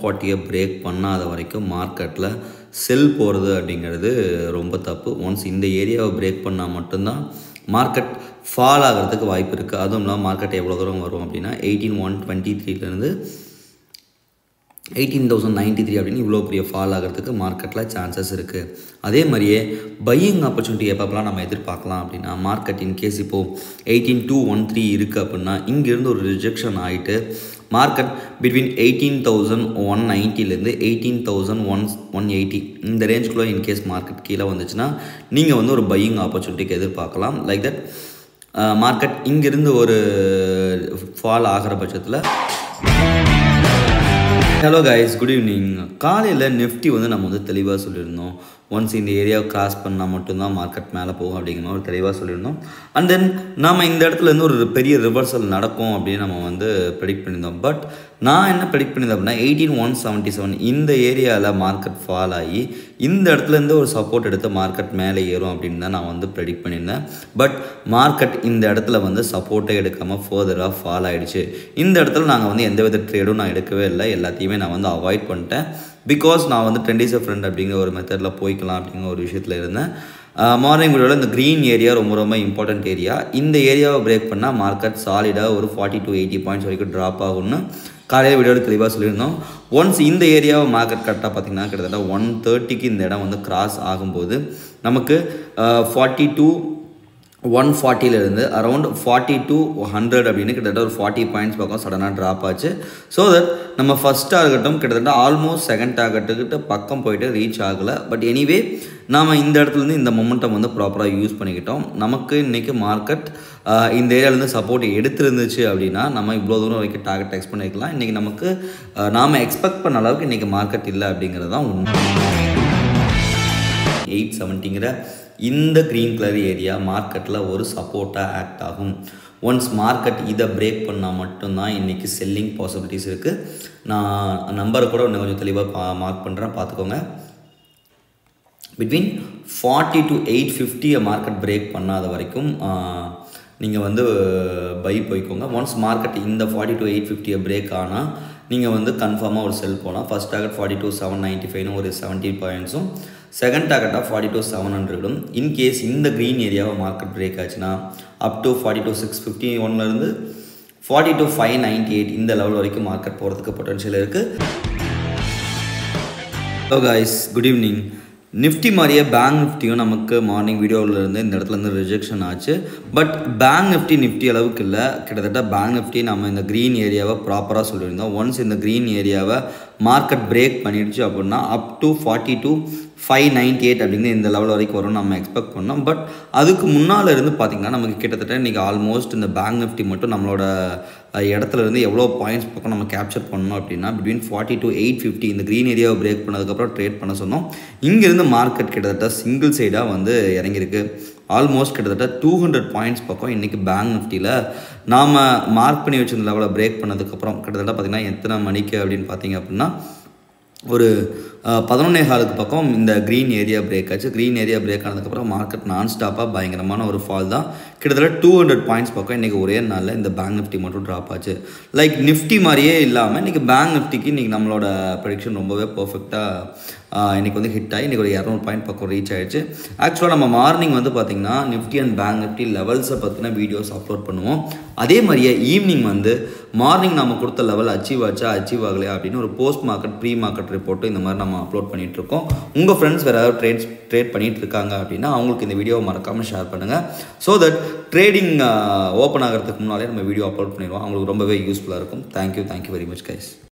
ஃபார்ட்டியை break பண்ணாத வரைக்கும் மார்க்கெட்டில் செல் போகிறது அப்படிங்கிறது ரொம்ப தப்பு ஒன்ஸ் இந்த ஏரியாவை பிரேக் பண்ணால் மட்டும்தான் மார்க்கெட் ஃபால் ஆகிறதுக்கு வாய்ப்பு இருக்குது அதுவும் இல்லாமல் மார்க்கெட் எவ்வளோ தூரம் வரும் அப்படின்னா எயிட்டீன் ஒன் டுவெண்ட்டி த்ரீலேருந்து எயிட்டீன் தௌசண்ட் நைன்ட்டி த்ரீ அப்படின்னு இவ்வளோ பெரிய ஃபால் ஆகிறதுக்கு மார்க்கெட்டில் சான்சஸ் இருக்குது அதே மாதிரியே பையிங் ஆப்பர்ச்சுனிட்டி எப்பப்பெல்லாம் நம்ம எதிர்பார்க்கலாம் அப்படின்னா மார்க்கெட் இன்கேஸ் இப்போது எயிட்டீன் டூ ஒன் த்ரீ இருக்குது அப்படின்னா இங்கேருந்து ஒரு ரிஜெக்ஷன் ஆகிட்டு market between eighteen thousand one நைன்ட்டிலேருந்து eighteen thousand one one eighty இந்த ரேஞ்சுக்குள்ளே இன்கேஸ் மார்க்கெட் கீழே வந்துச்சுன்னா நீங்கள் வந்து ஒரு பையிங் ஆப்பர்ச்சுனிட்டிக்கு எதிர்பார்க்கலாம் லைக் தட் மார்க்கெட் இங்கேருந்து ஒரு ஃபால் ஆகிற பட்சத்தில் ஹலோ கைஸ் குட் ஈவினிங் காலையில் நிஃப்டி வந்து நம்ம வந்து தெளிவாக சொல்லியிருந்தோம் ஒன்ஸ் இந்த ஏரியாவை கிராஸ் பண்ணால் மட்டும்தான் மார்க்கெட் மேலே போகும் அப்படிங்கிற ஒரு தெளிவாக சொல்லியிருந்தோம் அண்ட் தென் நாம் இந்த இடத்துல இருந்து ஒரு பெரிய ரிவர்சல் நடக்கும் அப்படின்னு நம்ம வந்து ப்ரெடிக்ட் பண்ணியிருந்தோம் பட் நான் என்ன ப்ரெடிக்ட் பண்ணியிருந்தேன் அப்படின்னா எயிட்டீன் ஒன் செவன்ட்டி செவன் இந்த ஏரியாவில் மார்க்கெட் ஃபால் ஆகி இந்த இடத்துலேருந்து ஒரு சப்போர்ட் எடுத்து மார்க்கெட் மேலே ஏறும் அப்படின்னு தான் நான் வந்து ப்ரெடிக்ட் பண்ணியிருந்தேன் பட் மார்க்கெட் இந்த இடத்துல வந்து சப்போர்ட்டே எடுக்காமல் ஃபர்தராக ஃபால் ஆகிடுச்சு இந்த இடத்துல நாங்கள் வந்து எந்த வித ட்ரேடும் நான் எடுக்கவே இல்லை எல்லாத்தையுமே நான் வந்து அவாய்ட் பண்ணிட்டேன் பிகாஸ் நான் வந்து டென் டேஸ் ஃப்ரெண்ட் அப்படிங்கிற ஒரு மெத்தடில் போய்க்கலாம் அப்படிங்கிற ஒரு விஷயத்தில் இருந்தேன் மார்னிங் வீடியோவில் இந்த க்ரீன் ஏரியா ரொம்ப ரொம்ப இம்பார்ட்டன்ட் ஏரியா இந்த ஏரியாவை பிரேக் பண்ணால் மார்க்கெட் சாலிடாக ஒரு ஃபார்ட்டி டு எயிட்டி பாயிண்ட்ஸ் வரைக்கும் ட்ராப் ஆகும்னு காலையில் வீடியோவில் தெளிவாக சொல்லியிருந்தோம் ஒன்ஸ் இந்த ஏரியாவை மார்க்கெட் கரெக்டாக பார்த்தீங்கன்னா கிட்டத்தட்ட ஒன் தேர்ட்டிக்கு இந்த இடம் வந்து கிராஸ் ஆகும்போது நமக்கு ஃபார்ட்டி டூ ஒன் ஃபார்ட்டிலேருந்து அரௌண்ட் ஃபார்ட்டி டூ ஹண்ட்ரட் அப்படின்னு கிட்டத்தட்ட ஒரு ஃபார்ட்டி பாயிண்ட்ஸ் பக்கம் சடனாக ட்ராப் ஆச்சு ஸோ தட் நம்ம ஃபஸ்ட் டார்கெட்டும் கிட்டத்தட்ட ஆல்மோஸ்ட் செகண்ட் டார்கெட்டுக்கிட்ட பக்கம் போயிட்டு ரீச் ஆகலை பட் எனிவே நாம் இந்த இடத்துலேருந்து இந்த மொமெண்டம் வந்து ப்ராப்பராக யூஸ் பண்ணிக்கிட்டோம் நமக்கு இன்றைக்கி மார்க்கெட் இந்த ஏரியாவிலேருந்து சப்போர்ட் எடுத்துருந்துச்சு அப்படின்னா நம்ம இவ்வளோ தூரம் வரைக்கும் டார்கெட் எக்ஸ்பெக்ட் பண்ணிக்கலாம் இன்றைக்கி நமக்கு நாம் எக்ஸ்பெக்ட் பண்ண அளவுக்கு இன்றைக்கி மார்க்கெட் இல்லை அப்படிங்கிறது தான் உண்மை எயிட் செவன்ட்டிங்கிற இந்த க்ரீன் கலர் ஏரியா மார்க்கெட்டில் ஒரு சப்போர்ட்டாக ஆக்ட் ஆகும் ஒன்ஸ் மார்க்கெட் இதை பிரேக் பண்ணால் மட்டும்தான் இன்றைக்கி செல்லிங் பாசிபிலிட்டிஸ் இருக்குது நான் நம்பரை கூட இன்னும் கொஞ்சம் தெளிவாக பா மார்க் பண்ணுறேன் பார்த்துக்கோங்க பிட்வீன் ஃபார்ட்டி டு எயிட் ஃபிஃப்டியை மார்க்கெட் பிரேக் பண்ணாத வரைக்கும் நீங்கள் வந்து பை போய்க்கோங்க ஒன்ஸ் மார்க்கெட் இந்த ஃபார்ட்டி டு எயிட் ஃபிஃப்டியை பிரேக் ஆனால் நீங்கள் வந்து கன்ஃபார்மாக ஒரு செல் போகலாம் first target forty two seven ninety ஃபைவ்னு ஒரு செவன்ட்டி பாயிண்ட்ஸும் செகண்ட் டார்கெட்டாக ஃபார்ட்டி டூ செவன் ஹண்ட்ரடும் இன்கேஸ் இந்த க்ரீன் ஏரியாவை மார்க்கெட் பிரேக் ஆச்சுன்னா up to forty two six fifty ஒன்லேருந்து forty two five ninety eight இந்த லெவல் வரைக்கும் மார்க்கெட் போகிறதுக்கு பொட்டன்ஷியல் இருக்குது hello guys good evening Nifty மாதிரியே பேங்க் நிஃப்டியும் நமக்கு மார்னிங் வீடியோவில் இருந்து இந்த இடத்துல இருந்து ரிஜெக்ஷன் ஆச்சு பட் பேங்க் நிஃப்டி நிஃப்டி அளவுக்கு இல்லை கிட்டத்தட்ட பேங்க் நிஃப்டி நம்ம இந்த க்ரீன் ஏரியாவை ப்ராப்பராக சொல்லியிருந்தோம் ஒன்ஸ் இந்த க்ரீன் ஏரியாவை மார்க்கெட் பிரேக் பண்ணிடுச்சு அப்படின்னா up to forty two five ninety eight அப்படிங்கிற இந்த லெவல் வரைக்கும் வரும் நம்ம எக்ஸ்பெக்ட் பண்ணோம் பட் அதுக்கு முன்னால் இருந்து பார்த்திங்கன்னா நமக்கு கிட்டத்தட்ட இன்றைக்கி ஆல்மோஸ்ட் இந்த பேங்க் நிஃப்டி மட்டும் நம்மளோட இடத்துல இருந்து எவ்வளோ பாயிண்ட்ஸ் பக்கம் நம்ம கேப்சர் பண்ணோம் அப்படின்னா between forty two eight fifty இந்த க்ரீன் ஏரியாவை பிரேக் பண்ணதுக்கப்புறம் ட்ரேட் பண்ண சொன்னோம் இங்கேருந்து மார்க்கெட் கிட்டத்தட்ட சிங்கிள் சைடாக வந்து இறங்கியிருக்கு ஆல்மோஸ்ட் கிட்டத்தட்ட டூ ஹண்ட்ரட் பாயிண்ட்ஸ் பக்கம் இன்றைக்கி பேங்க் நிஃப்டியில் நாம் மார்க் பண்ணி வச்சிருந்த லெவலை பிரேக் பண்ணதுக்கப்புறம் கிட்டத்தட்ட பார்த்திங்கன்னா எத்தனை மணிக்கு அப்படின்னு பார்த்தீங்க அப்படின்னா ஒரு பதினொன்னே காலுக்கு பக்கம் இந்த க்ரீன் ஏரியா பிரேக் ஆச்சு க்ரீன் ஏரியா பிரேக் ஆனதுக்கப்புறம் மார்க்கெட் நான் ஸ்டாப்பாக பயங்கரமான ஒரு ஃபால் தான் கிட்டத்தட்ட டூ ஹண்ட்ரட் பாயிண்ட்ஸ் பக்கம் இன்றைக்கி ஒரே நாளில் இந்த பேங்க் நிஃப்டி மட்டும் ட்ராப் ஆச்சு லைக் நிஃப்டி மாதிரியே இல்லாமல் இன்றைக்கி பேங்க் நிஃப்டிக்கு இன்றைக்கி நம்மளோட ப்ரொடிக்ஷன் ரொம்பவே பர்ஃபெக்டாக இன்றைக்கி வந்து ஹிட் ஆகி இன்றைக்கி ஒரு இரநூறு பாயிண்ட் பக்கம் ரீச் ஆகிடுச்சு ஆக்சுவலாக நம்ம மார்னிங் வந்து பார்த்திங்கன்னா நிஃப்டி அண்ட் பேங்க் நிஃப்டி லெவல்ஸை பற்றின வீடியோஸ் அப்லோட் பண்ணுவோம் அதே மாதிரியே ஈவினிங் வந்து மார்னிங் நம்ம கொடுத்த லெவல் அச்சீவ் ஆச்சா அச்சீவ் ஆகலையா அப்படின்னு ஒரு போஸ்ட் மார்க்கெட் ப்ரீ மார்க்கெட் ரிப்போர்ட்டும் இந்த மாதிரி நம்ம அப்லோட் பண்ணிகிட்டு இருக்கோம் உங்கள் ஃப்ரெண்ட்ஸ் வேறு ஏதாவது ட்ரேட்ஸ் ட்ரேட் பண்ணிகிட்டு இருக்காங்க அப்படின்னா அவங்களுக்கு இந்த வீடியோவை மறக்காமல் ஷேர் பண்ணுங்கள் ஸோ தட் ட்ரேடிங் ஓப்பன் ஆகிறதுக்கு முன்னாலே நம்ம வீடியோ அப்லோட் பண்ணிடுவோம் அவங்களுக்கு ரொம்பவே யூஸ்ஃபுல்லாக இருக்கும் thank you thank you very much guys